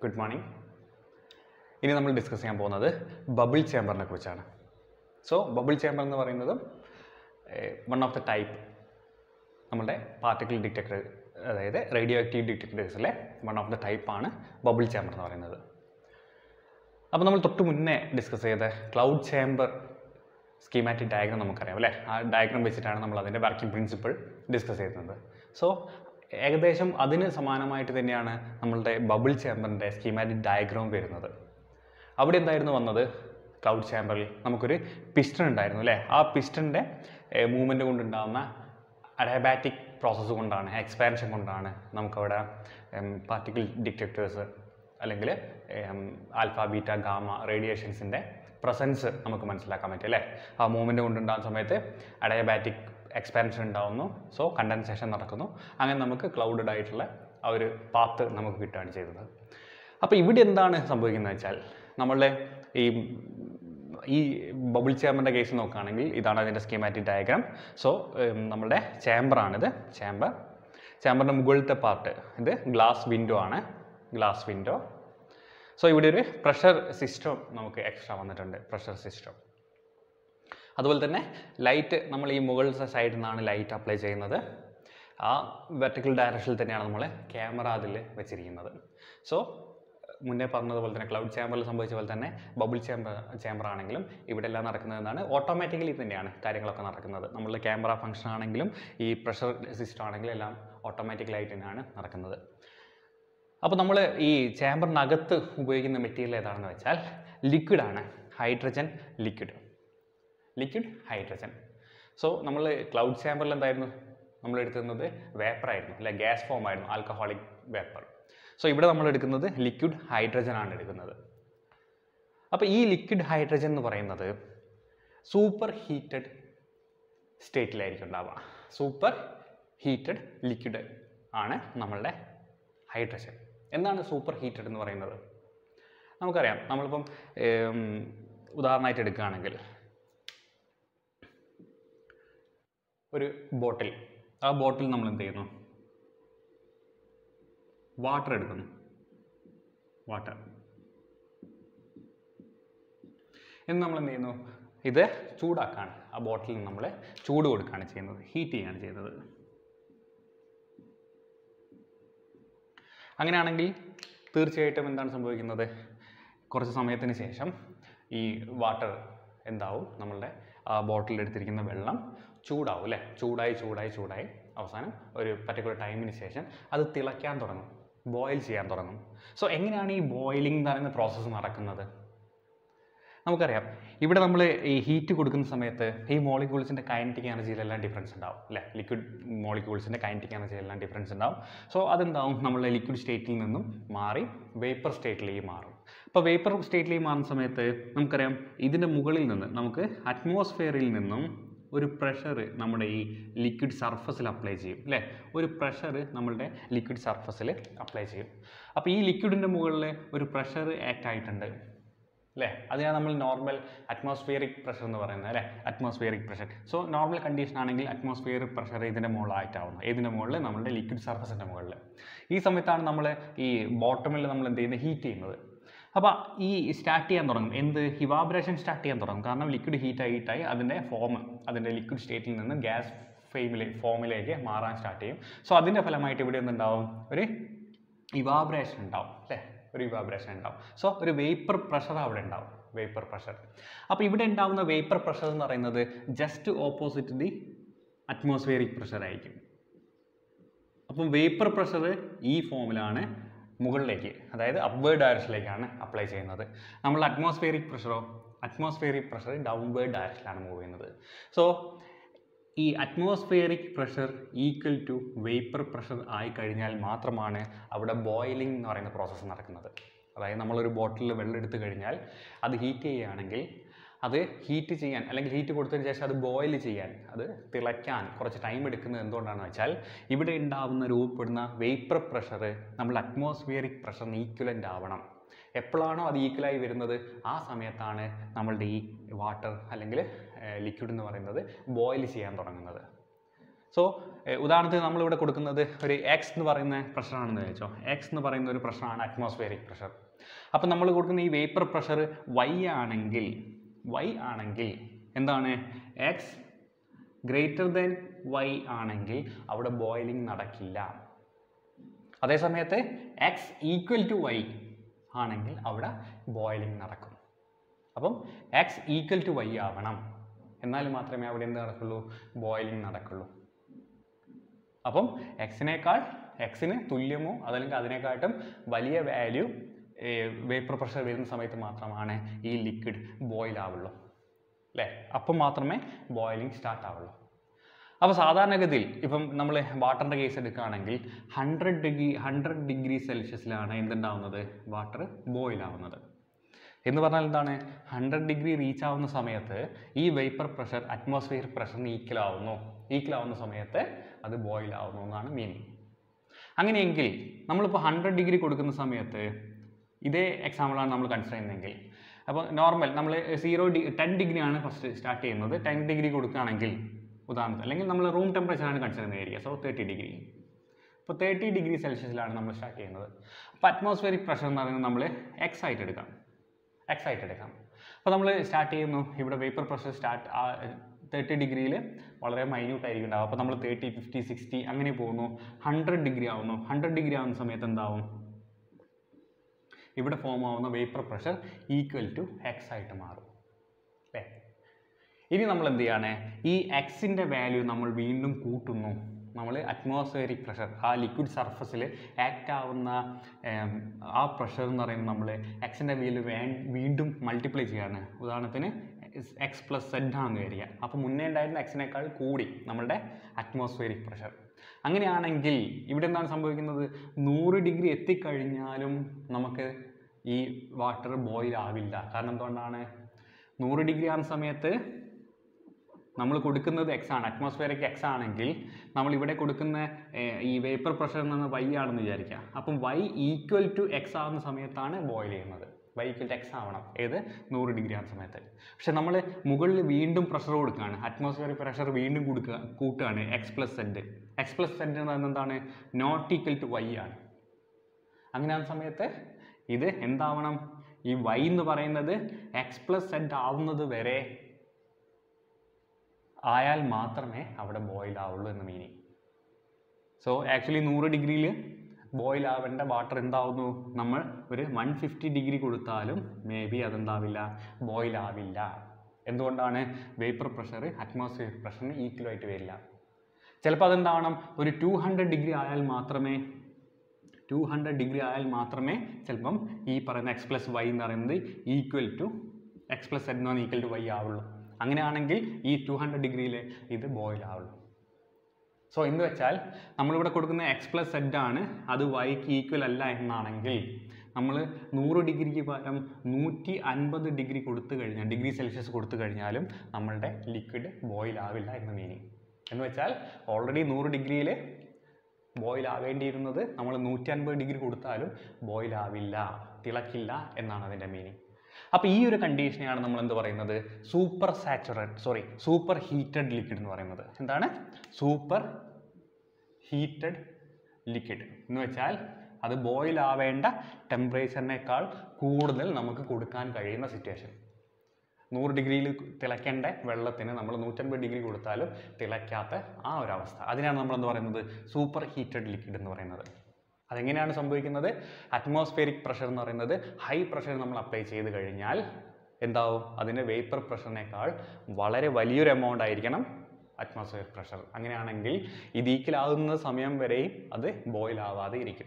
Good morning ഇനി നമ്മൾ discuss ചെയ്യാൻ പോകുന്നത് ബബിൾ ചേമ്പറിനെ കുറിച്ചാണ് സോ ബബിൾ ചേമ്പർ എന്ന് പറയുന്നത് വൺ ഓഫ് ദ ടൈപ്പ് നമ്മുടെ പാർട്ടിക്കിൾ ഡിറ്റക്ടർ അതായത് റേഡിയോ ആക്റ്റീവ് ഡിറ്റക്ടേഴ്സിലെ വൺ ഓഫ് ദ ടൈപ്പാണ് ബബിൾ ചേമ്പർ എന്ന് പറയുന്നത് അപ്പോൾ നമ്മൾ തൊട്ട് മുന്നേ ഡിസ്കസ് ചെയ്ത ക്ലൗഡ് ചേമ്പർ സ്കീമാറ്റിക് ഡയഗ്രാം നമുക്കറിയാം അല്ലേ ആ ഡയഗ്രാം വെച്ചിട്ടാണ് നമ്മൾ അതിൻ്റെ വർക്കിംഗ് പ്രിൻസിപ്പിൾ ഡിസ്കസ് ചെയ്യുന്നത് സോ ഏകദേശം അതിന് സമാനമായിട്ട് തന്നെയാണ് നമ്മളുടെ ബബിൾ ചേമ്പറിൻ്റെ സ്കീമാറ്റിക് ഡയഗ്രാം വരുന്നത് അവിടെ എന്തായിരുന്നു വന്നത് ക്ലൗഡ് ചേമ്പറിൽ നമുക്കൊരു പിസ്റ്റൺ ഉണ്ടായിരുന്നു അല്ലേ ആ പിസ്റ്റൻ്റെ മൂവ്മെൻറ്റ് കൊണ്ടുണ്ടാകുന്ന അഡയബാറ്റിക് പ്രോസസ്സ് കൊണ്ടാണ് എക്സ്പാൻഷൻ കൊണ്ടാണ് നമുക്കവിടെ പാർട്ടിക്കിൾ ഡിറ്റക്ടേഴ്സ് അല്ലെങ്കിൽ ആൽഫ ബീറ്റ ഗാമ റേഡിയേഷൻസിൻ്റെ പ്രസൻസ് നമുക്ക് മനസ്സിലാക്കാൻ പറ്റും അല്ലേ ആ മൂവ്മെൻറ്റ് കൊണ്ടുണ്ടാകുന്ന സമയത്ത് അഡയബാറ്റിക് എക്സ്പാൻഷൻ ഉണ്ടാവുന്നു സോ കണ്ടൻസേഷൻ നടക്കുന്നു അങ്ങനെ നമുക്ക് ക്ലൗഡഡ് ആയിട്ടുള്ള ആ ഒരു പാത്ത് നമുക്ക് കിട്ടുകയാണ് ചെയ്തത് അപ്പോൾ ഇവിടെ എന്താണ് സംഭവിക്കുന്നത് വെച്ചാൽ നമ്മളുടെ ഈ ഈ ബബിൾ ചേമ്പറിൻ്റെ കേസ് നോക്കുകയാണെങ്കിൽ ഇതാണ് അതിൻ്റെ സ്കീമാറ്റിക് ഡയഗ്രാം സോ നമ്മളുടെ ചേമ്പറാണിത് ചേമ്പർ ചേമ്പറിൻ്റെ മുകളിലത്തെ പാർട്ട് ഇത് ഗ്ലാസ് വിൻഡോ ആണ് ഗ്ലാസ് വിൻഡോ സോ ഇവിടെ ഒരു പ്രഷർ സിസ്റ്റം നമുക്ക് എക്സ്ട്രാ വന്നിട്ടുണ്ട് പ്രഷർ സിസ്റ്റം അതുപോലെ തന്നെ ലൈറ്റ് നമ്മൾ ഈ മുകളിലത്തെ സൈഡിൽ നിന്നാണ് ലൈറ്റ് അപ്ലൈ ചെയ്യുന്നത് ആ വെർട്ടിക്കൽ ഡയറക്ഷനിൽ തന്നെയാണ് നമ്മൾ ക്യാമറ അതിൽ വെച്ചിരിക്കുന്നത് സോ മുന്നേ പറഞ്ഞതുപോലെ തന്നെ ക്ലൗഡ് ചേമ്പറിൽ സംഭവിച്ച പോലെ തന്നെ ബബിൾ ചേമ്പർ ചേമ്പർ ആണെങ്കിലും ഇവിടെ എല്ലാം നടക്കുന്നതെന്നാണ് ഓട്ടോമാറ്റിക്കലി തന്നെയാണ് കാര്യങ്ങളൊക്കെ നടക്കുന്നത് നമ്മളുടെ ക്യാമറ ഫംഗ്ഷൻ ആണെങ്കിലും ഈ പ്രഷർ സിസ്റ്റം ആണെങ്കിലും എല്ലാം ഓട്ടോമാറ്റിക്കലായിട്ട് തന്നെയാണ് നടക്കുന്നത് അപ്പോൾ നമ്മൾ ഈ ചേമ്പറിനകത്ത് ഉപയോഗിക്കുന്ന മെറ്റീരിയൽ ഏതാണെന്ന് വെച്ചാൽ ലിക്വിഡാണ് hydrogen liquid liquid hydrogen so നമ്മൾ ക്ലൗഡ് ചേമ്പറിൽ എന്തായിരുന്നു നമ്മൾ എടുക്കുന്നത് വേപ്പറായിരുന്നു അല്ലെ ഗ്യാസ് ഫോം ആയിരുന്നു ആൽക്കഹോളിക് വേപ്പർ സോ ഇവിടെ നമ്മൾ എടുക്കുന്നത് ലിക്വിഡ് ഹൈഡ്രജൻ ആണ് എടുക്കുന്നത് അപ്പോൾ ഈ ലിക്വിഡ് ഹൈഡ്രജൻ എന്ന് പറയുന്നത് സൂപ്പർ ഹീറ്റഡ് സ്റ്റേറ്റിലായിരിക്കും ഉണ്ടാവുക സൂപ്പർ ഹീറ്റഡ് ലിക്വിഡ് ആണ് നമ്മളുടെ ഹൈഡ്രജൻ എന്താണ് സൂപ്പർ ഹീറ്റഡ് എന്ന് പറയുന്നത് നമുക്കറിയാം നമ്മളിപ്പം ഏം, ഉദാഹരണമായിട്ട് എടുക്കുകയാണെങ്കിൽ ഒരു ബോട്ടിൽ ആ ബോട്ടിൽ നമ്മൾ എന്ത് ചെയ്യുന്നു വാട്ടർ എടുക്കുന്നു വാട്ടർ എന്ന് നമ്മൾ എന്ത് ചെയ്യുന്നു ഇത് ചൂടാക്കാണ് ആ ബോട്ടിലിൽ നമ്മൾ ചൂട് കൊടുക്കുകയാണ് ചെയ്യുന്നത് ഹീറ്റ് ചെയ്യുകയാണ് ചെയ്യുന്നത് അങ്ങനെയാണെങ്കിൽ തീർച്ചയായിട്ടും എന്താണ് സംഭവിക്കുന്നത് കുറച്ച് സമയത്തിന് ശേഷം ഈ വാട്ടർ എന്താവും നമ്മളുടെ ആ ബോട്ടിൽ എടുത്തിരിക്കുന്ന വെള്ളം ചൂടാവും അല്ലേ ചൂടായി ചൂടായി ചൂടായി അവസാനം ഒരു പർട്ടിക്കുലർ ടൈമിന് ശേഷം അത് തിളയ്ക്കാൻ തുടങ്ങും ബോയിൽ ചെയ്യാൻ തുടങ്ങും സോ എങ്ങനെയാണ് ഈ ബോയിലിംഗ് എന്ന് പറയുന്ന പ്രോസസ്സ് നടക്കുന്നത് നമുക്കറിയാം ഇവിടെ നമ്മൾ ഈ ഹീറ്റ് കൊടുക്കുന്ന സമയത്ത് ഈ മോളിക്യൂൾസിൻ്റെ കൈനറ്റിക് എനർജിയിലെല്ലാം ഡിഫറൻസ് ഉണ്ടാവും അല്ലേ ലിക്വിഡ് മോളിക്യൂൾസിൻ്റെ കൈനറ്റിക് എനർജിയിലെല്ലാം ഡിഫറൻസ് ഉണ്ടാവും സോ അതെന്താവും നമ്മളെ ലിക്വിഡ് സ്റ്റേറ്റിൽ നിന്നും മാറി വേപ്പർ സ്റ്റേറ്റിലേക്ക് മാറും അപ്പോൾ വേപ്പർ സ്റ്റേറ്റിലേക്ക് മാറുന്ന സമയത്ത് നമുക്കറിയാം ഇതിൻ്റെ മുകളിൽ നിന്ന് നമുക്ക് അറ്റ്മോസ്ഫിയറിൽ നിന്നും ഒരു പ്രഷർ നമ്മുടെ ഈ ലിക്വിഡ് സർഫസിൽ അപ്ലൈ ചെയ്യും അല്ലേ ഒരു പ്രഷർ നമ്മളുടെ ലിക്വിഡ് സർഫസിൽ അപ്ലൈ ചെയ്യും അപ്പോൾ ഈ ലിക്വിഡിൻ്റെ മുകളിൽ ഒരു പ്രഷർ ആക്ട് ആയിട്ടുണ്ട് അല്ലേ അതിനാണ് നമ്മൾ നോർമൽ അറ്റ്മോസ്ഫിയറിക് പ്രഷർ എന്ന് പറയുന്നത് അല്ലേ atmospheric pressure so normal condition ആണെങ്കിൽ അറ്റ്മോസ്ഫിയറിക് പ്രഷർ ഇതിൻ്റെ മുകളിലായിട്ടാവുന്നു ഇതിൻ്റെ മുകളിൽ നമ്മുടെ ലിക്വിഡ് സർഫസിൻ്റെ മുകളിൽ ഈ സമയത്താണ് നമ്മൾ ഈ ബോട്ടമിൽ നമ്മൾ എന്ത് ചെയ്യുന്നത് ഹീറ്റ് ചെയ്യുന്നത് അപ്പോൾ ഈ സ്റ്റാർട്ട് ചെയ്യാൻ തുടങ്ങും എന്ത് ഹിവാബ്രേഷൻ സ്റ്റാർട്ട് ചെയ്യാൻ തുടങ്ങും കാരണം ലിക്വിഡ് ഹീറ്റായി ഹീറ്റായി അതിൻ്റെ ഫോം അതിൻ്റെ ലിക്വിഡ് സ്റ്റേറ്റിൽ നിന്ന് ഗ്യാസ് ഫെയിമിലെ ഫോമിലേക്ക് മാറാൻ സ്റ്റാർട്ട് ചെയ്യും സോ അതിൻ്റെ ഫലമായിട്ട് ഇവിടെ എന്തുണ്ടാവും ഒരു ഇവാബ്രേഷൻ ഉണ്ടാവും അല്ലേ ഒരു ഇവാബ്രേഷൻ ഉണ്ടാവും സോ ഒരു വേപ്പർ പ്രഷർ അവിടെ ഉണ്ടാവും വേപ്പർ പ്രഷർ അപ്പോൾ ഇവിടെ ഉണ്ടാവുന്ന വേപ്പർ പ്രഷർ എന്ന് പറയുന്നത് just opposite the atmospheric pressure ആയിരിക്കും അപ്പം വേപ്പർ പ്രഷർ ഈ ഫോമിലാണ് മുകളിലേക്ക് അതായത് അപ്വേർഡ് ഡയറക്ഷനിലേക്കാണ് അപ്ലൈ ചെയ്യുന്നത് നമ്മൾ അറ്റ്മോസ്ഫിയറിക് പ്രഷറോ അറ്റ്മോസ്ഫിയറിക് പ്രഷർ ഡൗൺവേർഡ് ഡയറക്ഷനിലാണ് മൂവ് ചെയ്യുന്നത് സോ ഈ atmospheric pressure equal to vapour pressure ആയി കഴിഞ്ഞാൽ മാത്രമാണ് അവിടെ ബോയിലിംഗ് എന്ന് പറയുന്ന പ്രോസസ്സ് നടക്കുന്നത് അതായത് നമ്മളൊരു ബോട്ടിലിൽ വെള്ളം എടുത്തു കഴിഞ്ഞാൽ അത് ഹീറ്റ് ചെയ്യുകയാണെങ്കിൽ അത് ഹീറ്റ് ചെയ്യാൻ അല്ലെങ്കിൽ ഹീറ്റ് കൊടുത്തതിന് ശേഷം അത് ബോയിൽ ചെയ്യാൻ അത് തിളയ്ക്കാൻ കുറച്ച് ടൈം എടുക്കുന്നത് എന്തുകൊണ്ടാണെന്ന് വെച്ചാൽ ഇവിടെ ഉണ്ടാവുന്ന രൂപപ്പെടുന്ന വേപ്പർ പ്രഷർ നമ്മൾ അറ്റ്മോസ്ഫിയറിക് പ്രഷറിന് ഈക്വലൻ്റ് ആവണം എപ്പോഴാണോ അത് ഈക്വലായി വരുന്നത് ആ സമയത്താണ് നമ്മളുടെ ഈ വാട്ടർ അല്ലെങ്കിൽ ലിക്വിഡ് എന്ന് പറയുന്നത് ബോയിൽ ചെയ്യാൻ തുടങ്ങുന്നത് സോ ഉദാഹരണത്തിന് നമ്മളിവിടെ കൊടുക്കുന്നത് ഒരു എക്സ് എന്ന് പറയുന്ന പ്രഷറാണെന്ന് വെച്ചോ എക്സ് എന്ന് പറയുന്ന ഒരു പ്രഷറാണ് അറ്റ്മോസ്ഫിയറിക് പ്രഷർ അപ്പം നമ്മൾ കൊടുക്കുന്ന ഈ വേപ്പർ പ്രഷർ വൈ ആണെങ്കിൽ വൈ ആണെങ്കിൽ എന്താണ് എക്സ് ഗ്രേറ്റർ ദെൻ വൈ ആണെങ്കിൽ അവിടെ ബോയിലിംഗ് നടക്കില്ല അതേസമയത്ത് എക്സ് ഈക്വൽ ടു വൈ ആണെങ്കിൽ അവിടെ ബോയിലിംഗ് നടക്കും അപ്പം എക്സ് ഈക്വൽ ടു വൈ ആവണം എന്നാൽ മാത്രമേ അവിടെ എന്ത് നടക്കുള്ളൂ ബോയിലിംഗ് നടക്കുള്ളൂ അപ്പം എക്സിനേക്കാൾ എക്സിന് തുല്യമോ അതല്ലെങ്കിൽ അതിനെക്കാട്ടും വലിയ വാല്യൂ വേപ്പർ പ്രഷർ വരുന്ന സമയത്ത് മാത്രമാണ് ഈ ലിക്വിഡ് ബോയിൽ ആവുള്ളൂ അല്ലേ അപ്പം മാത്രമേ ബോയിലിംഗ് സ്റ്റാർട്ട് ആവുള്ളൂ അപ്പോൾ സാധാരണഗതിയിൽ ഇപ്പം നമ്മൾ വാട്ടറിൻ്റെ കേസ് എടുക്കുകയാണെങ്കിൽ ഹൺഡ്രഡ് ഡിഗ്രി ഹൺഡ്രഡ് ഡിഗ്രി സെൽഷ്യസിലാണ് എന്തുണ്ടാവുന്നത് വാട്ടർ ബോയിൽ ആവുന്നത് എന്ന് പറഞ്ഞാൽ എന്താണ് ഹൺഡ്രഡ് ഡിഗ്രി റീച്ച് ആവുന്ന സമയത്ത് ഈ വേപ്പർ പ്രഷർ അറ്റ്മോസ്ഫിയർ പ്രഷറിന് ഈക്വൽ ആവുന്നു ഈക്വൽ ആവുന്ന സമയത്ത് അത് ബോയിൽ ആവുന്നു എന്നാണ് മീനിങ് അങ്ങനെയെങ്കിൽ നമ്മളിപ്പോൾ ഹൺഡ്രഡ് ഡിഗ്രി കൊടുക്കുന്ന സമയത്ത് ഇതേ എക്സാമ്പിളാണ് നമ്മൾ കൺസിഡർ ചെയ്യുന്നതെങ്കിൽ അപ്പോൾ നോർമൽ നമ്മൾ സീറോ ഡി ടെൻ ഡിഗ്രിയാണ് ഫസ്റ്റ് സ്റ്റാർട്ട് ചെയ്യുന്നത് ടെൻ ഡിഗ്രി കൊടുക്കുകയാണെങ്കിൽ ഉദാഹരണത്തിന് അല്ലെങ്കിൽ നമ്മൾ റൂം ടെമ്പറേച്ചറാണ് കൺസിഡർ ചെയ്യുന്ന ഏരിയ സോ തേർട്ടി ഡിഗ്രി ഇപ്പോൾ തേർട്ടി ഡിഗ്രി സെൽഷ്യസിലാണ് നമ്മൾ സ്റ്റാർട്ട് ചെയ്യുന്നത് അപ്പോൾ അറ്റ്മോസ്ഫിയറിക് പ്രഷർ എന്ന് പറയുന്നത് നമ്മൾ എക്സ് ആയിട്ട് എടുക്കാം എക്സ് ആയിട്ട് എടുക്കാം അപ്പോൾ നമ്മൾ സ്റ്റാർട്ട് ചെയ്യുന്നു ഇവിടെ വേപ്പർ പ്രഷർ സ്റ്റാർട്ട് തേർട്ടി ഡിഗ്രിയിൽ വളരെ മൈന്യൂട്ട് ആയിരിക്കും ഉണ്ടാവും അപ്പോൾ നമ്മൾ തേർട്ടി ഫിഫ്റ്റി സിക്സ്റ്റി അങ്ങനെ പോകുന്നു ഹൺഡ്രഡ് ഡിഗ്രി ആവുന്നു ഹൺഡ്രഡ് ഡിഗ്രി ആവുന്ന സമയത്ത് എന്താവും ഇവിടെ ഫോം ആവുന്ന vapour pressure equal to X ആയിട്ട് മാറും അല്ലേ ഇനി നമ്മൾ എന്ത് ചെയ്യാണ് ഈ എക്സിൻ്റെ വാല്യൂ നമ്മൾ വീണ്ടും കൂട്ടുന്നു നമ്മൾ അറ്റ്മോസ്ഫിയറിക് പ്രഷർ ആ ലിക്വിഡ് സർഫസിൽ ആക്ട് ആവുന്ന ഏം, ആ പ്രഷർ എന്ന് പറയുന്നത് നമ്മൾ എക്സിൻ്റെ വാല്യൂ വേ വീണ്ടും മൾട്ടിപ്ലൈ ചെയ്യാണ് ഉദാഹരണത്തിന് എക്സ് പ്ലസ് സെഡ് ആണെന്ന് വരിക അപ്പോൾ മുന്നേ ഉണ്ടായിരുന്ന എക്സിനേക്കാൾ കൂടി നമ്മളുടെ അറ്റ്മോസ്ഫിയറിക് പ്രഷർ അങ്ങനെയാണെങ്കിൽ ഇവിടെ എന്താണ് സംഭവിക്കുന്നത് നൂറ് ഡിഗ്രി എത്തിക്കഴിഞ്ഞാലും നമുക്ക് ഈ വാട്ടർ ബോയിൽ ആവില്ല കാരണം എന്തുകൊണ്ടാണ് നൂറ് ഡിഗ്രി ആകുന്ന സമയത്ത് നമ്മൾ കൊടുക്കുന്നത് എക്സ് ആണ് അറ്റ്മോസ്ഫിയറിക് എക്സ് ആണെങ്കിൽ നമ്മൾ ഇവിടെ കൊടുക്കുന്ന ഏർ, ഈ വേപ്പർ പ്രഷർ എന്ന് വൈ ആണെന്ന് വിചാരിക്കുക അപ്പം വൈ ഈക്വൽ ടു എക്സ് ആവുന്ന സമയത്താണ് ബോയിൽ ചെയ്യുന്നത് വൈ ഈക്വൽ ടു എക്സ് ആവണം ഏത് നൂറ് ഡിഗ്രി ആവുന്ന സമയത്ത് പക്ഷെ നമ്മൾ മുകളിൽ വീണ്ടും പ്രഷർ കൊടുക്കുകയാണ് അറ്റ്മോസ്ഫിയറിക് പ്രഷർ വീണ്ടും കൊടുക്കുക കൂട്ടുകയാണ് X plus Z X plus Z എന്ന് പറയുന്നത് എന്താണ് നോട്ട് ഈക്വൽ ടു വൈ ആണ് അങ്ങനെ ആ സമയത്ത് ഇത് എന്താവണം ഈ വൈ എന്ന് പറയുന്നത് എക്സ് പ്ലസ് സെഡ് ആവുന്നത് വരെ ആയാൽ മാത്രമേ അവിടെ ബോയിൽ ആവുള്ളൂ എന്ന് മീനിങ് സോ ആക്ച്വലി നൂറ് ഡിഗ്രിയിൽ ബോയിൽ ആവേണ്ട വാട്ടർ എന്താവുന്നു നമ്മൾ ഒരു വൺ ഫിഫ്റ്റി ഡിഗ്രി കൊടുത്താലും മേ ബി അതെന്താവില്ല ബോയിൽ ആവില്ല എന്തുകൊണ്ടാണ് വേപ്പർ പ്രഷർ അറ്റ്മോസ്ഫിയർ പ്രഷറിന് ഈക്വൽ ആയിട്ട് വരില്ല ചിലപ്പോൾ അതെന്താവണം ഒരു ടു ഹൺഡ്രഡ് ഡിഗ്രി ആയാൽ മാത്രമേ ടു ഹൺഡ്രഡ് ഡിഗ്രി ആയാൽ മാത്രമേ ചിലപ്പം ഈ പറയുന്ന എക്സ് പ്ലസ് വൈ എന്ന് പറയുന്നത് equal to X plus Z എന്ന് പറഞ്ഞാൽ ഈക്വൽ ടു വൈ ആവുള്ളൂ അങ്ങനെയാണെങ്കിൽ ഈ ടു ഹൺഡ്രഡ് ഡിഗ്രിയിൽ ഇത് ബോയിൽ ആവുള്ളൂ സോ എന്ന് വെച്ചാൽ നമ്മളിവിടെ കൊടുക്കുന്ന എക്സ് പ്ലസ് സെഡ് ആണ് അത് വൈക്ക് ഈക്വൽ അല്ല എന്നാണെങ്കിൽ നമ്മൾ നൂറ് ഡിഗ്രിക്ക് പകരം നൂറ്റി അൻപത് ഡിഗ്രി കൊടുത്തു കഴിഞ്ഞാൽ ഡിഗ്രി സെൽഷ്യസ് കൊടുത്തു കഴിഞ്ഞാലും നമ്മളുടെ ലിക്വിഡ് ബോയിൽ ആവില്ല എന്ന് മീനിങ് എന്ന് വെച്ചാൽ ഓൾറെഡി നൂറ് ഡിഗ്രിയിൽ ബോയിൽ ആവേണ്ടിയിരുന്നത് നമ്മൾ നൂറ്റി അൻപത് ഡിഗ്രി കൊടുത്താലും ബോയിൽ ആവില്ല തിളക്കില്ല എന്നാണ് അതിൻ്റെ മീനിങ് അപ്പോൾ ഈ ഒരു കണ്ടീഷനെയാണ് നമ്മൾ എന്ത് പറയുന്നത് super saturate sorry super heated liquid എന്ന് പറയുന്നത് എന്താണ് സൂപ്പർ ഹീറ്റഡ് ലിക്വിഡ് എന്ന് വെച്ചാൽ അത് ബോയിൽ ആവേണ്ട ടെമ്പറേച്ചറിനേക്കാൾ കൂടുതൽ നമുക്ക് കൊടുക്കാൻ കഴിയുന്ന സിറ്റുവേഷൻ നൂറ് ഡിഗ്രിയിൽ തിളയ്ക്കേണ്ട വെള്ളത്തിന് നമ്മൾ നൂറ്റൻപത് ഡിഗ്രി കൊടുത്താലും തിളയ്ക്കാത്ത ആ ഒരു അവസ്ഥ അതിനാണ് നമ്മൾ എന്ത് പറയുന്നത് സൂപ്പർ ഹീറ്റഡ് ലിക്വിഡ് എന്ന് പറയുന്നത് അതെങ്ങനെയാണ് സംഭവിക്കുന്നത് അറ്റ്മോസ്ഫിയറിക് പ്രഷർ എന്ന് പറയുന്നത് ഹൈ പ്രഷർ നമ്മൾ അപ്ലൈ ചെയ്ത് കഴിഞ്ഞാൽ എന്താവും അതിൻ്റെ വേപ്പർ പ്രഷറിനേക്കാൾ വളരെ വലിയൊരു എമൗണ്ട് ആയിരിക്കണം അറ്റ്മോസ്ഫിയർ പ്രഷർ അങ്ങനെയാണെങ്കിൽ ഇത് ഈക്വലാകുന്ന സമയം വരെയും അത് ബോയിൽ ആവാതെ ഇരിക്കും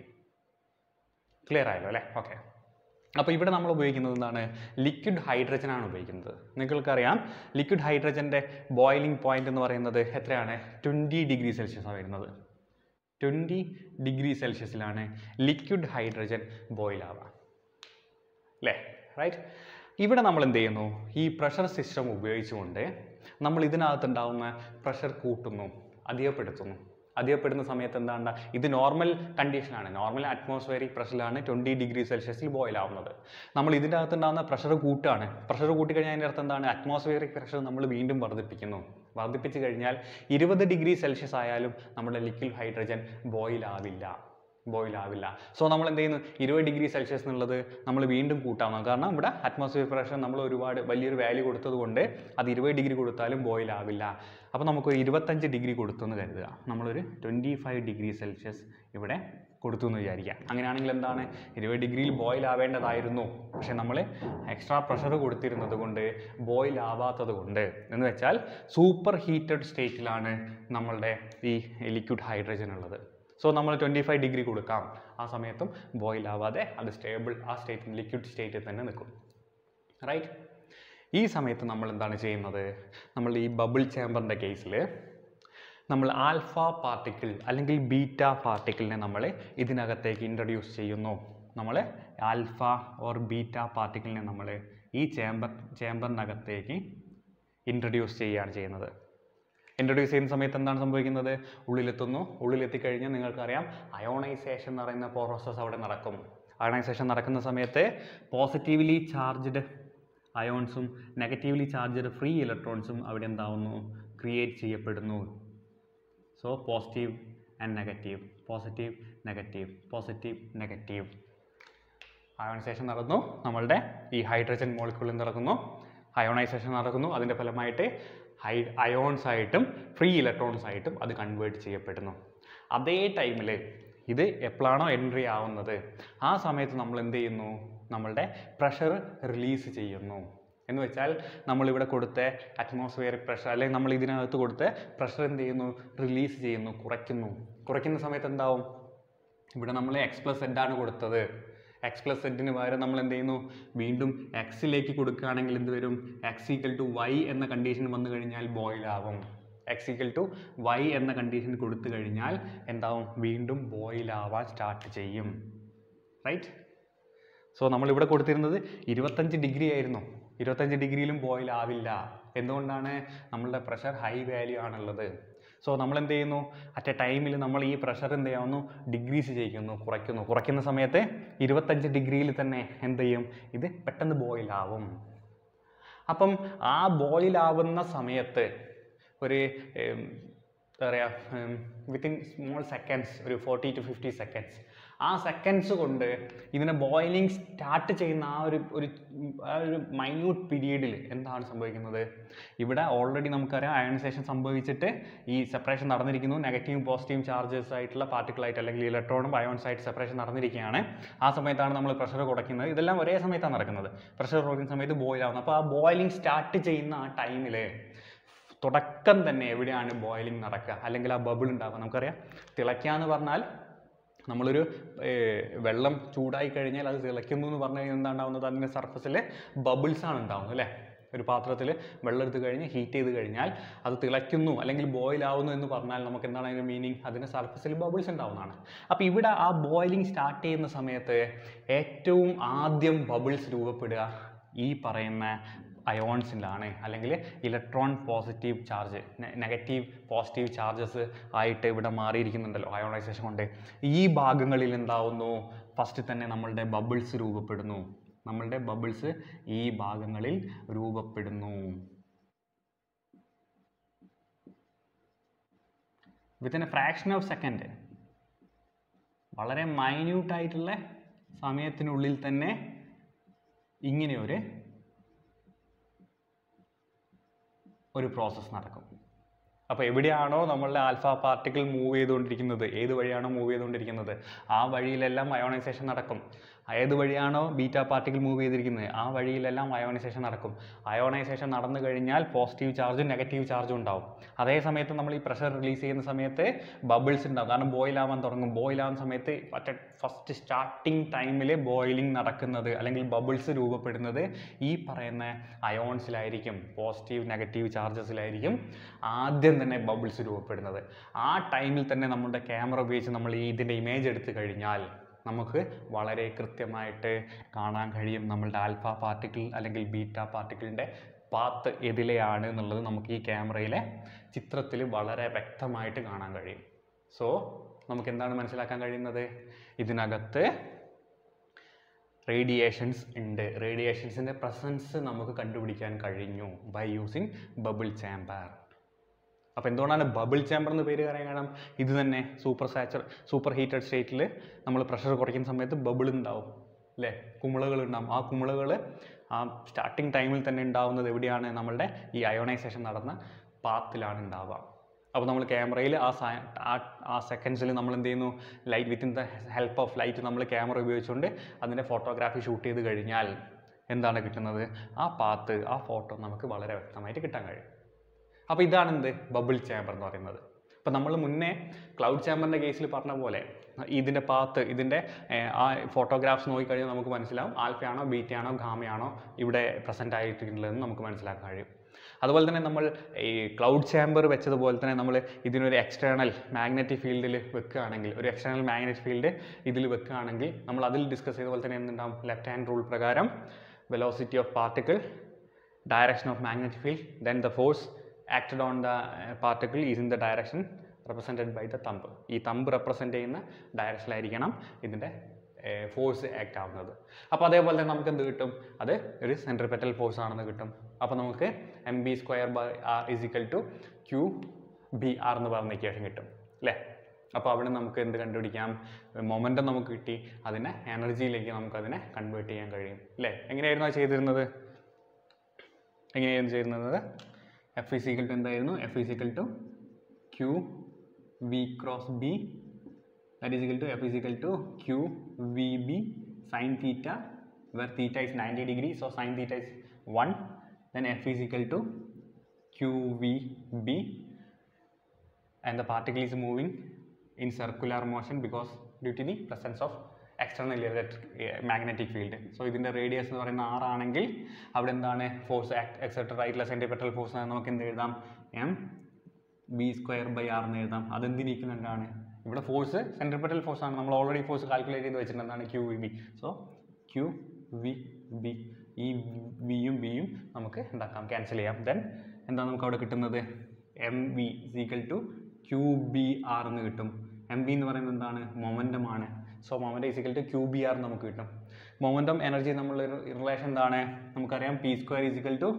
ക്ലിയർ ആയല്ലോ അല്ലേ ഓക്കെ അപ്പോൾ ഇവിടെ നമ്മൾ ഉപയോഗിക്കുന്നത് എന്താണ് ലിക്വിഡ് ഹൈഡ്രജൻ ആണ് ഉപയോഗിക്കുന്നത് നിങ്ങൾക്കറിയാം ലിക്വിഡ് ഹൈഡ്രജൻ്റെ ബോയിലിംഗ് പോയിന്റ് എന്ന് പറയുന്നത് എത്രയാണ് ട്വൻറ്റി ഡിഗ്രി സെൽഷ്യസ് ആണ് വരുന്നത് ട്വൻറ്റി ഡിഗ്രി സെൽഷ്യസിലാണ് ലിക്വിഡ് ഹൈഡ്രജൻ ബോയിൽ ആവുക അല്ലേ റൈറ്റ് ഇവിടെ നമ്മൾ എന്ത് ചെയ്യുന്നു ഈ പ്രഷർ സിസ്റ്റം ഉപയോഗിച്ചുകൊണ്ട് നമ്മൾ ഇതിനകത്തുണ്ടാവുന്ന പ്രഷർ കൂട്ടുന്നു അധികപ്പെടുത്തുന്നു അധികപ്പെടുന്ന സമയത്ത് എന്താണ് ഇത് നോർമൽ കണ്ടീഷനാണ് നോർമൽ അറ്റ്മോസ്ഫിയറിക് പ്രഷറിലാണ് ട്വൻറ്റി ഡിഗ്രി സെൽഷ്യസിൽ ബോയിൽ ആവുന്നത് നമ്മൾ ഇതിൻ്റെ അകത്തുണ്ടാകുന്ന പ്രഷർ കൂട്ടാണ് പ്രഷർ കൂട്ടിക്കഴിഞ്ഞാൽ അതിൻ്റെ അർത്ഥം എന്താണ് അറ്റ്മോസ്ഫിയറിക് പ്രഷർ നമ്മൾ വീണ്ടും വർദ്ധിപ്പിക്കുന്നു വർദ്ധിപ്പിച്ച് കഴിഞ്ഞാൽ ഇരുപത് ഡിഗ്രി സെൽഷ്യസ് ആയാലും നമ്മുടെ ലിക്വിഡ് ഹൈഡ്രജൻ ബോയിൽ ആവില്ല ബോയിൽ ആവില്ല സോ നമ്മൾ എന്ത് ചെയ്യുന്നു ഇരുപത് ഡിഗ്രി സെൽഷ്യസ് എന്നുള്ളത് നമ്മൾ വീണ്ടും കൂട്ടാവുന്നു കാരണം ഇവിടെ അറ്റ്മോസ്ഫിയർ പ്രഷർ നമ്മൾ ഒരുപാട് വലിയൊരു വാല്യൂ കൊടുത്തത് കൊണ്ട് അത് ഇരുപത് ഡിഗ്രി കൊടുത്താലും ബോയിൽ ആവില്ല അപ്പോൾ നമുക്ക് ഇരുപത്തഞ്ച് ഡിഗ്രി കൊടുത്തു എന്ന് കരുതുക നമ്മളൊരു ട്വൻറ്റി ഫൈവ് ഡിഗ്രി സെൽഷ്യസ് ഇവിടെ കൊടുത്തു എന്ന് വിചാരിക്കാം അങ്ങനെയാണെങ്കിൽ എന്താണ് ഇരുപത് ഡിഗ്രിയിൽ ബോയിൽ ആവേണ്ടതായിരുന്നു പക്ഷേ നമ്മൾ എക്സ്ട്രാ പ്രഷർ കൊടുത്തിരുന്നത് കൊണ്ട് ബോയിൽ ആവാത്തത് കൊണ്ട് എന്ന് വെച്ചാൽ സൂപ്പർ ഹീറ്റഡ് സ്റ്റേറ്റിലാണ് നമ്മളുടെ ഈ ലിക്വിഡ് ഹൈഡ്രജൻ ഉള്ളത് സോ നമ്മൾ ട്വൻറ്റി ഫൈവ് ഡിഗ്രി കൊടുക്കാം ആ സമയത്തും ബോയിൽ ആവാതെ അത് സ്റ്റേബിൾ ആ സ്റ്റേറ്റ് ലിക്വിഡ് സ്റ്റേറ്റിൽ തന്നെ നിൽക്കും റൈറ്റ് ഈ സമയത്ത് നമ്മൾ എന്താണ് ചെയ്യുന്നത് നമ്മൾ ഈ ബബിൾ ചേമ്പറിൻ്റെ കേസിൽ നമ്മൾ ആൽഫ പാർട്ടിക്കിൾ അല്ലെങ്കിൽ ബീറ്റ പാർട്ടിക്കിളിനെ നമ്മൾ ഇതിനകത്തേക്ക് ഇൻട്രൊഡ്യൂസ് ചെയ്യുന്നു നമ്മൾ ആൽഫ ഓർ ബീറ്റ പാർട്ടിക്കിളിനെ നമ്മൾ ഈ ചേമ്പർ ചേമ്പറിനകത്തേക്ക് ഇൻട്രൊഡ്യൂസ് ചെയ്യുകയാണ് ചെയ്യുന്നത് ഇൻട്രൊഡ്യൂസ് ചെയ്യുന്ന സമയത്ത് എന്താണ് സംഭവിക്കുന്നത് ഉള്ളിലെത്തുന്നു ഉള്ളിലെത്തിക്കഴിഞ്ഞാൽ നിങ്ങൾക്കറിയാം അയോണൈസേഷൻ എന്ന് പറയുന്ന പ്രോസസ്സ് അവിടെ നടക്കും അയോണൈസേഷൻ നടക്കുന്ന സമയത്ത് പോസിറ്റീവ്ലി ചാർജ്ഡ് അയോൺസും നെഗറ്റീവ്ലി ചാർജ്ഡ് ഫ്രീ ഇലക്ട്രോൺസും അവിടെ എന്താവുന്നു ക്രിയേറ്റ് ചെയ്യപ്പെടുന്നു so positive and negative positive negative positive negative ionisation നടന്നു നമ്മളുടെ ഈ ഹൈഡ്രജൻ മോളിക്യൂളിൽ നടക്കുന്നു അയോണൈസേഷൻ നടക്കുന്നു അതിൻ്റെ ഫലമായിട്ട് ഹൈ അയോൺസ് ആയിട്ടും ഫ്രീ ഇലക്ട്രോൺസ് ആയിട്ടും അത് കൺവേർട്ട് ചെയ്യപ്പെടുന്നു അതേ ടൈമിൽ ഇത് എപ്പോഴാണോ എൻട്രി ആവുന്നത് ആ സമയത്ത് നമ്മൾ എന്ത് ചെയ്യുന്നു നമ്മളുടെ പ്രഷർ റിലീസ് ചെയ്യുന്നു എന്ന് വെച്ചാൽ നമ്മളിവിടെ കൊടുത്ത അറ്റ്മോസ്ഫിയറിക് പ്രഷർ അല്ലെങ്കിൽ നമ്മൾ ഇതിനകത്ത് കൊടുത്ത പ്രഷർ എന്ത് ചെയ്യുന്നു റിലീസ് ചെയ്യുന്നു കുറയ്ക്കുന്നു കുറയ്ക്കുന്ന സമയത്ത് എന്താവും ഇവിടെ നമ്മൾ എക്സ് പ്ലസ് സെഡ് ആണ് കൊടുത്തത് എക്സ് പ്ലസ് സെഡിന് പകരം നമ്മൾ എന്ത് ചെയ്യുന്നു വീണ്ടും എക്സിലേക്ക് കൊടുക്കുകയാണെങ്കിൽ എന്ത് വരും എക്സ് ഈക്വൽ ടു വൈ എന്ന കണ്ടീഷൻ വന്നു കഴിഞ്ഞാൽ ബോയിൽ ആവും എക്സ് ഈക്വൽ ടു വൈ എന്ന കണ്ടീഷൻ കൊടുത്തു കഴിഞ്ഞാൽ എന്താവും വീണ്ടും ബോയിൽ ആവാൻ സ്റ്റാർട്ട് ചെയ്യും റൈറ്റ് സോ നമ്മളിവിടെ കൊടുത്തിരുന്നത് ഇരുപത്തഞ്ച് ഡിഗ്രി ആയിരുന്നു ഇരുപത്തഞ്ച് ഡിഗ്രിയിലും ബോയിൽ ആവില്ല എന്തുകൊണ്ടാണ് നമ്മളുടെ പ്രഷർ ഹൈ വാല്യൂ ആണുള്ളത് സോ നമ്മൾ എന്ത് ചെയ്യുന്നു അറ്റ് എ ടൈമിൽ നമ്മൾ ഈ പ്രഷർ എന്ത് ചെയ്യാവുന്നു ഡിഗ്രീസ് ചെയ്യിക്കുന്നു കുറയ്ക്കുന്നു കുറയ്ക്കുന്ന സമയത്ത് ഇരുപത്തഞ്ച് ഡിഗ്രിയിൽ തന്നെ എന്ത് ചെയ്യും ഇത് പെട്ടെന്ന് ബോയിൽ ആവും അപ്പം ആ ബോയിൽ ആവുന്ന സമയത്ത് ഒരു ഏം, എന്താ പറയുക വിത്തിൻ സ്മോൾ സെക്കൻഡ്സ് ഒരു ഫോർട്ടി ടു ഫിഫ്റ്റി സെക്കൻഡ്സ് ആ സെക്കൻഡ്സ് കൊണ്ട് ഇതിനെ ബോയിലിംഗ് സ്റ്റാർട്ട് ചെയ്യുന്ന ആ ഒരു ഒരു ആ ഒരു മൈന്യൂട്ട് പീരീഡിൽ എന്താണ് സംഭവിക്കുന്നത് ഇവിടെ ഓൾറെഡി നമുക്കറിയാം അയണൈസേഷൻ സംഭവിച്ചിട്ട് ഈ സെപ്പറേഷൻ നടന്നിരിക്കുന്നു നെഗറ്റീവും പോസിറ്റീവും ചാർജസ് ആയിട്ടുള്ള പാർട്ടിക്കിളായിട്ട് അല്ലെങ്കിൽ ഇലക്ട്രോണും അയോൺസ് ആയിട്ട് സെപ്പറേഷൻ നടന്നിരിക്കുകയാണ് ആ സമയത്താണ് നമ്മൾ പ്രഷർ കുറയ്ക്കുന്നത് ഇതെല്ലാം ഒരേ സമയത്താണ് നടക്കുന്നത് പ്രഷർ കുറയ്ക്കുന്ന സമയത്ത് ബോയിൽ ആവുന്നത് അപ്പോൾ ആ ബോയിലിംഗ് സ്റ്റാർട്ട് ചെയ്യുന്ന ആ ടൈമിൽ തുടക്കം തന്നെ എവിടെയാണ് ബോയിലിംഗ് നടക്കുക അല്ലെങ്കിൽ ആ ബബിൾ ഉണ്ടാക്കുക നമുക്കറിയാം തിളയ്ക്കുക എന്ന് പറഞ്ഞാൽ നമ്മളൊരു ഏർ, വെള്ളം ചൂടായി കഴിഞ്ഞാൽ അത് തിളയ്ക്കുന്നു എന്ന് പറഞ്ഞു കഴിഞ്ഞാൽ എന്താ ഉണ്ടാവുന്നത് അതിൻ്റെ സർഫസിൽ ബബിൾസ് ആണ് ഉണ്ടാവുന്നത് അല്ലേ ഒരു പാത്രത്തിൽ വെള്ളം എടുത്ത് കഴിഞ്ഞ് ഹീറ്റ് ചെയ്ത് കഴിഞ്ഞാൽ അത് തിളയ്ക്കുന്നു അല്ലെങ്കിൽ ബോയിൽ ആവുന്നു എന്ന് പറഞ്ഞാൽ നമുക്ക് എന്താണ് അതിൻ്റെ മീനിങ് അതിൻ്റെ സർഫസിൽ ബബിൾസ് ഉണ്ടാവുന്നതാണ് അപ്പോൾ ഇവിടെ ആ ബോയിലിംഗ് സ്റ്റാർട്ട് ചെയ്യുന്ന സമയത്ത് ഏറ്റവും ആദ്യം ബബിൾസ് രൂപപ്പെടുക ഈ പറയുന്ന അയോൺസിലാണ് അല്ലെങ്കിൽ electron positive charge negative positive charges ആയിട്ട് ഇവിടെ മാറിയിരിക്കുന്നുണ്ടല്ലോ അയോണൈസേഷൻ കൊണ്ട് ഈ ഭാഗങ്ങളിൽ എന്താവുന്നു ഫസ്റ്റ് തന്നെ നമ്മളുടെ ബബിൾസ് രൂപപ്പെടുന്നു നമ്മളുടെ ബബിൾസ് ഈ ഭാഗങ്ങളിൽ രൂപപ്പെടുന്നു within a fraction of second വളരെ മൈന്യൂട്ടായിട്ടുള്ള സമയത്തിനുള്ളിൽ തന്നെ ഇങ്ങനെ ഒരു ഒരു പ്രോസസ്സ് നടക്കും അപ്പോൾ എവിടെയാണോ നമ്മളുടെ ആൽഫ പാർട്ടിക്കിൾ മൂവ് ചെയ്തുകൊണ്ടിരിക്കുന്നത് ഏത് വഴിയാണോ മൂവ് ചെയ്തുകൊണ്ടിരിക്കുന്നത് ആ വഴിയിലെല്ലാം അയോണൈസേഷൻ നടക്കും ഏത് വഴിയാണോ ബീറ്റ പാർട്ടിക്കിൾ മൂവ് ചെയ്തിരിക്കുന്നത് ആ വഴിയിലെല്ലാം അയോണൈസേഷൻ നടക്കും അയോണൈസേഷൻ നടന്നു കഴിഞ്ഞാൽ പോസിറ്റീവ് ചാർജും നെഗറ്റീവ് ചാർജും ഉണ്ടാവും അതേ സമയത്ത് നമ്മൾ ഈ പ്രഷർ റിലീസ് ചെയ്യുന്ന സമയത്ത് ബബിൾസ് ഉണ്ടാവും കാരണം ബോയിൽ ആവാൻ തുടങ്ങും ബോയിൽ ആവുന്ന സമയത്ത് മറ്റേ ഫസ്റ്റ് സ്റ്റാർട്ടിങ് ടൈമിൽ ബോയിലിംഗ് നടക്കുന്നത് അല്ലെങ്കിൽ ബബിൾസ് രൂപപ്പെടുന്നത് ഈ പറയുന്ന അയോൺസിലായിരിക്കും പോസിറ്റീവ് നെഗറ്റീവ് ചാർജസിലായിരിക്കും ആദ്യം തന്നെ ബബിൾസ് രൂപപ്പെടുന്നത് ആ ടൈമിൽ തന്നെ നമ്മുടെ ക്യാമറ ഉപയോഗിച്ച് നമ്മൾ ഈ ഇതിൻ്റെ ഇമേജ് എടുത്തു കഴിഞ്ഞാൽ നമുക്ക് വളരെ കൃത്യമായിട്ട് കാണാൻ കഴിയും നമ്മളുടെ ആൽഫ പാർട്ടിക്കിൾ അല്ലെങ്കിൽ ബീറ്റ പാർട്ടിക്കിളിൻ്റെ പാത്ത് എതിലെയാണ് എന്നുള്ളത് നമുക്ക് ഈ ക്യാമറയിലെ ചിത്രത്തിൽ വളരെ വ്യക്തമായിട്ട് കാണാൻ കഴിയും സോ നമുക്ക് എന്താണ് മനസ്സിലാക്കാൻ കഴിയുന്നത് ഇതിനകത്ത് റേഡിയേഷൻസ് ഉണ്ട് റേഡിയേഷൻസിൻ്റെ പ്രസൻസ് നമുക്ക് കണ്ടുപിടിക്കാൻ കഴിഞ്ഞു ബൈ യൂസിങ് ബബിൾ ചാമ്പർ അപ്പോൾ എന്തുകൊണ്ടാണ് ബബിൾ ചാമ്പർ എന്ന് പേര് പറയാൻ കാരണം ഇത് തന്നെ സൂപ്പർ സാച്ചർ സൂപ്പർ ഹീറ്റഡ് സ്റ്റേറ്റിൽ നമ്മൾ പ്രഷർ കുറയ്ക്കുന്ന സമയത്ത് ബബിൾ ഉണ്ടാവും അല്ലേ കുമിളകൾ ഉണ്ടാവും ആ കുമിളകൾ ആ സ്റ്റാർട്ടിങ് ടൈമിൽ തന്നെ ഉണ്ടാവുന്നത് എവിടെയാണ് നമ്മളുടെ ഈ അയോണൈസേഷൻ നടന്ന പാത്തിലാണ് ഉണ്ടാവുക അപ്പോൾ നമ്മൾ ക്യാമറയിൽ ആ സാ- ആ ആ സെക്കൻഡ്സിൽ നമ്മൾ എന്ത് ചെയ്യുന്നു light within the help of light നമ്മൾ ക്യാമറ ഉപയോഗിച്ചുകൊണ്ട് അതിൻ്റെ ഫോട്ടോഗ്രാഫി ഷൂട്ട് ചെയ്ത് കഴിഞ്ഞാൽ എന്താണ് കിട്ടുന്നത് ആ പാത്ത് ആ ഫോട്ടോ നമുക്ക് വളരെ വ്യക്തമായിട്ട് കിട്ടാൻ കഴിയും അപ്പോൾ ഇതാണ് എന്ത് ബബിൾ ചാമ്പർ എന്ന് പറയുന്നത് അപ്പോൾ നമ്മൾ മുന്നേ ക്ലൗഡ് ചാമ്പറിൻ്റെ കേസിൽ പറഞ്ഞ പോലെ ഇതിൻ്റെ പാത്ത് ഇതിൻ്റെ ഏർ, ആ ഫോട്ടോഗ്രാഫ്സ് നോക്കിക്കഴിഞ്ഞാൽ നമുക്ക് മനസ്സിലാവും ആൽഫയാണോ ബീറ്റയാണോ ഗാമയാണോ ഇവിടെ പ്രസൻറ്റ് ആയിട്ടുള്ളതെന്ന് നമുക്ക് മനസ്സിലാക്കാൻ കഴിയും അതുപോലെ തന്നെ നമ്മൾ ഈ ക്ലൗഡ് ചാമ്പർ വെച്ചതുപോലെ തന്നെ നമ്മൾ ഇതിനൊരു എക്സ്റ്റേണൽ മാഗ്നറ്റിക് ഫീൽഡിൽ വെക്കുകയാണെങ്കിൽ ഒരു എക്സ്റ്റേണൽ മാഗ്നറ്റിക് ഫീൽഡ് ഇതിൽ വെക്കുകയാണെങ്കിൽ നമ്മൾ അതിൽ ഡിസ്കസ് ചെയ്ത പോലെ തന്നെ എന്തുണ്ടാവും ലെഫ്റ്റ് ഹാൻഡ് റൂൾ പ്രകാരം velocity of particle direction of magnetic field then the force acted on the uh, particle is in the direction represented by the thumb ഈ തമ്പ് റെപ്രസെൻ്റ് ചെയ്യുന്ന ഡയറക്ഷനിലായിരിക്കണം ഇതിൻ്റെ ഫോഴ്സ് ആക്ട് ആവുന്നത് അപ്പോൾ അതേപോലെ തന്നെ നമുക്ക് എന്ത് കിട്ടും അത് ഒരു സെൻട്രിപെറ്റൽ ഫോഴ്സ് ആണെന്ന് കിട്ടും അപ്പോൾ നമുക്ക് M B square by R is equal to Q B R എന്ന് പറയുന്ന ഇക്വേഷൻ കിട്ടും അല്ലേ അപ്പോൾ അവിടെ നമുക്ക് എന്ത് കണ്ടുപിടിക്കാം മൊമെൻറ്റം നമുക്ക് കിട്ടി അതിനെ എനർജിയിലേക്ക് നമുക്ക് അതിനെ കൺവേർട്ട് ചെയ്യാൻ കഴിയും അല്ലേ എങ്ങനെയായിരുന്നു അത് ചെയ്തിരുന്നത് എങ്ങനെയായിരുന്നു ചെയ്യുന്നത് എഫ് ഇസിക്കൽ ടു എന്തായിരുന്നു F is equal to Q V cross B that is equal to F is equal to Q V B sine theta where theta is ninety degree so sine theta is one then F is equal to Q V B and the particle is moving in circular motion because due to the presence of external electric eh, magnetic field so ഇതിൻ്റെ radius എന്ന് പറയുന്ന R ആണെങ്കിൽ അവിടെ എന്താണ് force etcetera ആയിട്ടുള്ള സെൻറ്റിപെട്രൽ force നമുക്ക് എന്ത് എഴുതാം M B square by R എന്ന് എഴുതാം അതെന്തിനിരിക്കുന്നുണ്ടാണ് ഇവിടെ ഫോഴ്സ് സെൻട്രിപെറ്റൽ ഫോഴ്സ് ആണ് നമ്മൾ ഓൾറെഡി ഫോഴ്സ് കാൽക്കുലേറ്റ് ചെയ്ത് വെച്ചിട്ടുണ്ട് എന്താണ് Q V B so Q V B ഈ വിയും ബിയും നമുക്ക് എന്താക്കാം ക്യാൻസൽ ചെയ്യാം ദെൻ എന്താണ് നമുക്ക് അവിടെ കിട്ടുന്നത് M B equal to Q B R എന്ന് കിട്ടും എം ബി എന്ന് പറയുന്നത് എന്താണ് മൊമെൻറ്റം ആണ് so momentum is equal to Q B R നമുക്ക് കിട്ടും മൊമെൻറ്റം എനർജി നമ്മളൊരു റിലേഷൻ എന്താണ് നമുക്കറിയാം P square is equal to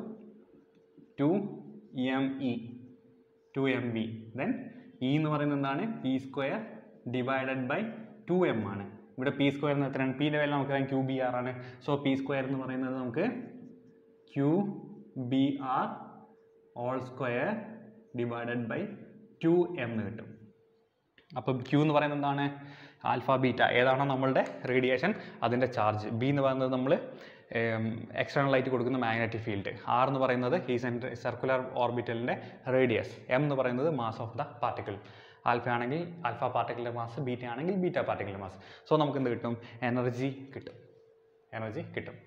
two M E two M B then E എന്ന് പറയുന്നത് എന്താണ് P square divided by two M ആണ് ഇവിടെ പി സ്ക്വയർ എന്ന് എത്രയാണ് പിയുടെ വില നമുക്കറിയാം ക്യൂ ബി ആർ ആണ് സോ പി സ്ക്വയർ എന്ന് പറയുന്നത് നമുക്ക് Q B R whole square divided by two M എന്ന് കിട്ടും അപ്പം ക്യൂ എന്ന് പറയുന്നത് എന്താണ് ആൽഫ ബീറ്റ ഏതാണോ നമ്മളുടെ റേഡിയേഷൻ അതിൻ്റെ ചാർജ് ബി എന്ന് പറയുന്നത് നമ്മൾ എക്സ്റ്റേണൽ ആയിട്ട് കൊടുക്കുന്ന മാഗ്നറ്റിക് ഫീൽഡ് ആർ എന്ന് പറയുന്നത് ഈ സെൻറ്റർ സർക്കുലർ ഓർബിറ്റലിൻ്റെ റേഡിയസ് എം എന്ന് പറയുന്നത് mass of the particle alpha ആണെങ്കിൽ ആൽഫ പാർട്ടിക്കിളിൻ്റെ മാസ് ബീറ്റ ആണെങ്കിൽ ബീറ്റ പാർട്ടിക്കിളിൻ്റെ മാസ് സോ നമുക്ക് എന്ത് കിട്ടും എനർജി കിട്ടും എനർജി കിട്ടും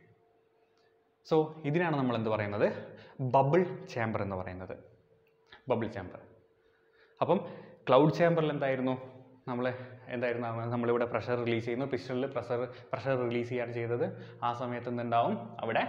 സോ ഇതിനാണ് നമ്മൾ എന്ത് പറയുന്നത് ബബിൾ ചേംബർ എന്ന് പറയുന്നത് ബബിൾ ചേംബർ അപ്പം ക്ലൗഡ് ചേംബറിൽ എന്തായിരുന്നു നമ്മൾ എന്തായിരുന്നു പറഞ്ഞത്? നമ്മളിവിടെ പ്രഷർ റിലീസ് ചെയ്യുന്നു പിസ്റ്റണിൽ പ്രഷർ പ്രഷർ റിലീസ് ചെയ്യാണ് ചെയ്തത് ആ സമയത്ത് എന്തുണ്ടാവും അവിടെ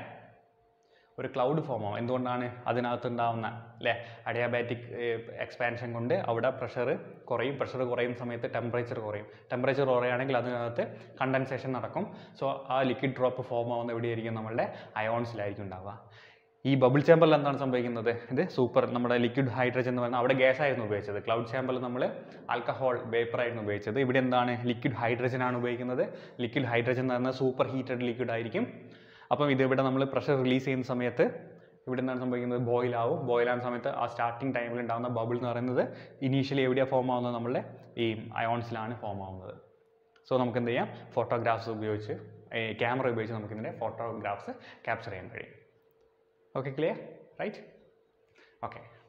ഒരു ക്ലൗഡ് ഫോം ആവും എന്തുകൊണ്ടാണ് അതിനകത്ത് ഉണ്ടാവുന്ന അല്ലേ അഡിയാബാറ്റിക് എക്സ്പാൻഷൻ കൊണ്ട് അവിടെ പ്രഷർ കുറയും പ്രഷർ കുറയുന്ന സമയത്ത് ടെമ്പറേച്ചർ കുറയും ടെമ്പറേച്ചർ കുറയുകയാണെങ്കിൽ അതിനകത്ത് കണ്ടൻസേഷൻ നടക്കും സോ ആ ലിക്വിഡ് ഡ്രോപ്പ് ഫോം ആവുന്ന എവിടെയായിരിക്കും നമ്മളുടെ അയോൺസിലായിരിക്കും ഉണ്ടാവുക ഈ ബബിൾ ചേമ്പറിൽ എന്താണ് സംഭവിക്കുന്നത് ഇത് സൂപ്പർ നമ്മുടെ ലിക്വിഡ് ഹൈഡ്രജൻ എന്ന് പറയുന്നത് അവിടെ ഗ്യാസ് ആയിരുന്നു ഉപയോഗിച്ചത് ക്ലൗഡ് ചേമ്പറിൽ നമ്മൾ ആൽക്കഹോൾ വേപ്പർ ആയിരുന്നു ഉപയോഗിച്ചത് ഇവിടെ എന്താണ് ലിക്വിഡ് ഹൈഡ്രജൻ ആണ് ഉപയോഗിക്കുന്നത് ലിക്വിഡ് ഹൈഡ്രജൻ എന്ന് പറഞ്ഞാൽ സൂപ്പർ ഹീറ്റഡ് ലിക്വിഡ് ആയിരിക്കും അപ്പം ഇത് ഇവിടെ നമ്മൾ പ്രഷർ റിലീസ് ചെയ്യുന്ന സമയത്ത് ഇവിടെ എന്താണ് സംഭവിക്കുന്നത് ബോയിൽ ആവും ബോയിൽ ആവുന്ന സമയത്ത് ആ സ്റ്റാർട്ടിങ് ടൈമിൽ ഉണ്ടാകുന്ന ബബിൾ എന്ന് പറയുന്നത് ഇനീഷ്യലി എവിടെയാണ് ഫോം ആവുന്നത് നമ്മളുടെ ഈ അയോൺസിലാണ് ഫോം ആവുന്നത് സോ നമുക്ക് എന്ത് ചെയ്യാം ഫോട്ടോഗ്രാഫ്സ് ഉപയോഗിച്ച് ക്യാമറ ഉപയോഗിച്ച് നമുക്ക് ഇതിൻ്റെ ഫോട്ടോഗ്രാഫ്സ് ക്യാപ്ചർ ചെയ്യാൻ കഴിയും ഓക്കെ ക്ലിയർ റൈറ്റ് ഓക്കെ